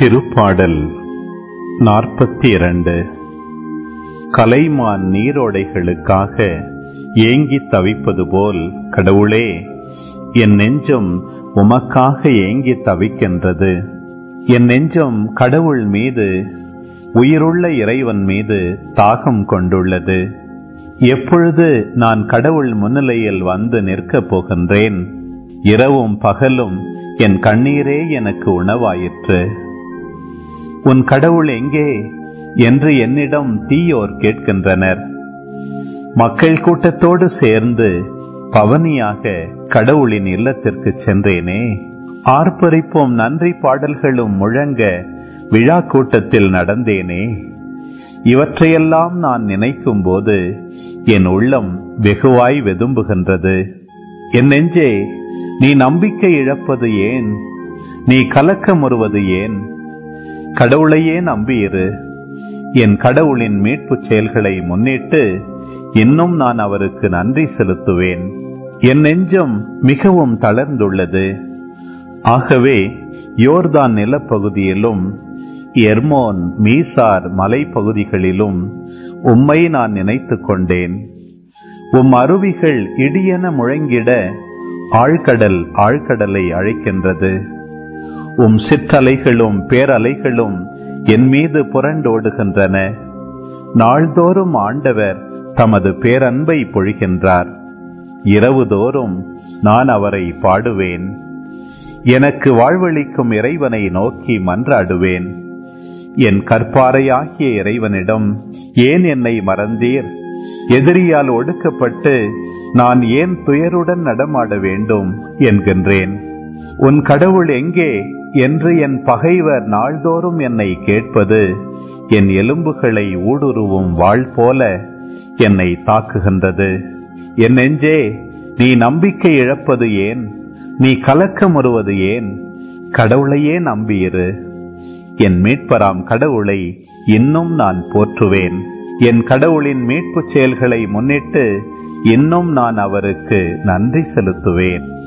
திருப்பாடல் நாற்பத்தி இரண்டு கலைமான் நீரோடைகளுக்காக ஏங்கித் தவிப்பது போல் கடவுளே என் நெஞ்சம் உமக்காக ஏங்கித் தவிக்கின்றது என் நெஞ்சம் கடவுள் மீது உயிருள்ள இறைவன் மீது தாகம் கொண்டுள்ளது எப்பொழுது நான் கடவுள் முன்னிலையில் வந்து நிற்கப் போகின்றேன் இரவும் பகலும் என் கண்ணீரே எனக்கு உணவாயிற்று உன் கடவுள் எங்கே என்று என்னிடம் தீயோர் கேட்கின்றனர் மக்கள் கூட்டத்தோடு சேர்ந்து பவனியாக கடவுளின் இல்லத்திற்கு சென்றேனே ஆர்ப்பரிப்பும் நன்றி பாடல்களும் முழங்க விழா கூட்டத்தில் நடந்தேனே இவற்றையெல்லாம் நான் நினைக்கும் போது என் உள்ளம் வெகுவாய் வெதும்புகின்றது என் நெஞ்சே நீ நம்பிக்கை இழப்பது ஏன் நீ கலக்கமுறுவது ஏன் கடவுளையே நம்பியிரு என் கடவுளின் மீட்புச் செயல்களை முன்னிட்டு இன்னும் நான் அவருக்கு நன்றி செலுத்துவேன் என் நெஞ்சம் மிகவும் தளர்ந்துள்ளது ஆகவே யோர்தான் நிலப்பகுதியிலும் எர்மோன் மீசார் மலைப்பகுதிகளிலும் உம்மை நான் நினைத்துக் கொண்டேன் உம் அருவிகள் இடியென முழங்கிட ஆழ்கடல் ஆழ்கடலை அழைக்கின்றது உம் சிற்றலைகளும் பேரலைகளும் என் மீது புரண்டோடுகின்றன நாள்தோறும் ஆண்டவர் தமது பேரன்பை பொழிகின்றார் இரவுதோறும் நான் அவரை பாடுவேன் எனக்கு வாழ்வளிக்கும் இறைவனை நோக்கி மன்றாடுவேன் என் கற்பாறையாகிய இறைவனிடம் ஏன் என்னை மறந்தீர் எதிரியால் ஒடுக்கப்பட்டு நான் ஏன் துயருடன் நடமாட வேண்டும் என்கின்றேன் உன் கடவுள் எங்கே என்று என் பகைவர் நாள்தோறும் என்னை கேட்பது என் எலும்புகளை ஊடுருவும் வாழ் போல என்னை தாக்குகின்றது என் நெஞ்சே நீ நம்பிக்கை இழப்பது ஏன் நீ கலக்கமுறுவது ஏன் கடவுளையே நம்பியிரு என் மீட்பராம் கடவுளை இன்னும் நான் போற்றுவேன் என் கடவுளின் மீட்புச் செயல்களை முன்னிட்டு இன்னும் நான் அவருக்கு நன்றி செலுத்துவேன்